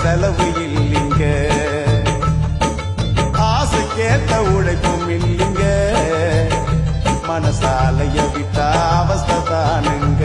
செலவு இல்லைங்க ஆசைக்கேத்த உழைப்பும் இல்லைங்க மனசாலைய விட்டா அவஸ்தை தானுங்க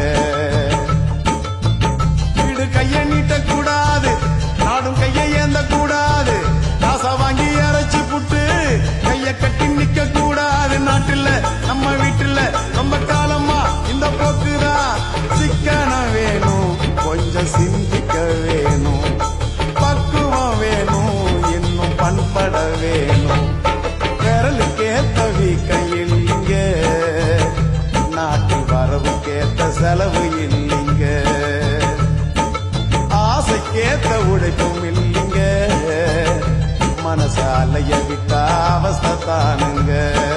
வீடு கைய நீட்ட கூடாது நாடும் கையை ஏந்த கூடாது காசா வாங்கி அரைச்சு புட்டு கைய கட்டி நிக்க கூடாது நாட்டுல நம்ம வீட்டுல ரொம்ப காலமா இந்த போக்குதான் சிக்கனம் வேணும் கொஞ்சம் சிந்திக்க வேணும் பக்குவம் வேணும் இன்னும் பண்பட வேணும் விரலுக்கேத்த வீக்கம் இல்லைங்க நாட்டில் வரவுக்கேத்த செலவு இல்லைங்க ஆசைக்கேத்த உழைப்பும் இல்லைங்க மனசாலைய விட்டா அவஸ்தை தானுங்க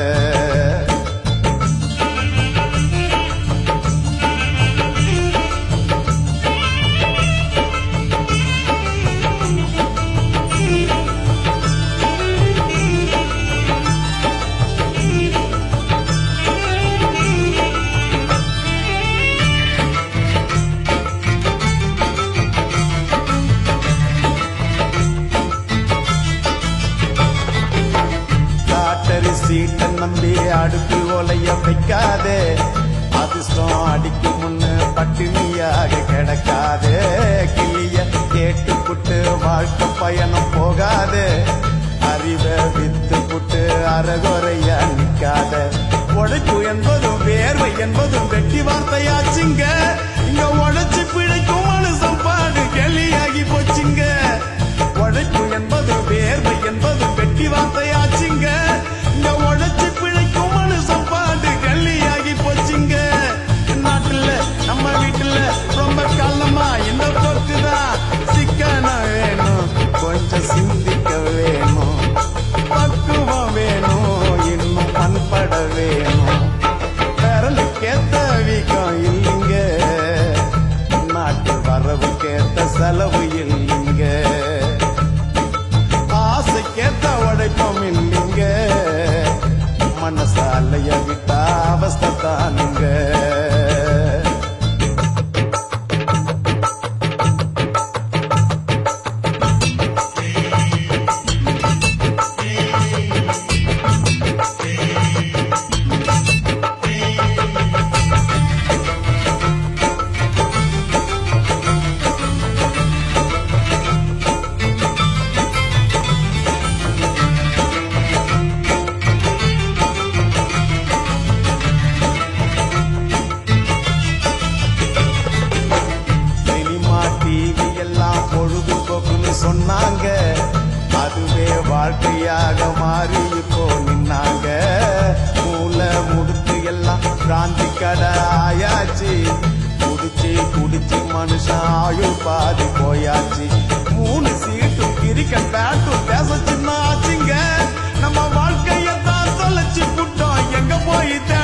லாட்டரி சீட்டை நம்பி அடுப்பு ஒலைய வைக்காதே அதிர்ஷ்டம் அடிக்கும் முன்னு பட்டினியாக கிடக்காதே கிளிய கேட்டு புட்டு வாழ்க்கை பயணம் போகாதே அறிவை வித்து புட்டு அறகுறையா நிக்காத உழைப்பு என்பதும் வேர்வை என்பதும் வெட்டி வார்த்தையாச்சுங்க இங்க உழைச்சு பிழைக்கும் மனுஷன் பாடு கெளியாகி போச்சுங்க உழைப்பு என்பது வேர்வை என்பது வெட்டி வார்த்தையாச்சுங்க இங்க உழைச்சு பிழைக்கும் மனுஷன் பாடு கல்லியாகி போச்சுங்க நாட்டுல நம்ம வீட்டுல ரொம்ப காலமா இந்த போக்குதான் சிக்கன வேணும் கொஞ்சம் சிந்திக்க வேணும் பக்குவம் வேணும் இன்னும் பண்பட வேணும் விரலுக்கேத்த வீக்கம் இல்லைங்க நாட்டு வரவுக்கேத்த செலவு இல்லைங்க ஆசைக்கேத்த உழைப்பம் இல்லைங்க மனசாலைய விட்டா அவஸ்தை தானுங்க சினிமா டிவி எல்லாம் பொழுதுபோக்குன்னு சொன்னாங்க அதுவே வாழ்க்கையாக மாறி இப்போ நின்னாங்க மூளை முடுத்து எல்லாம் பிராந்தி கடை ஆயாச்சு குடிச்சு குடிச்சு மனுஷன் ஆயுள் பாதி போயாச்சு மூணு சீட்டும் கிரிக்கெட் பேட்டும் தேச சின்ன ஆச்சுங்க நம்ம வாழ்க்கையத்தான் தொலைச்சு புட்டோம் எங்க போய் தேட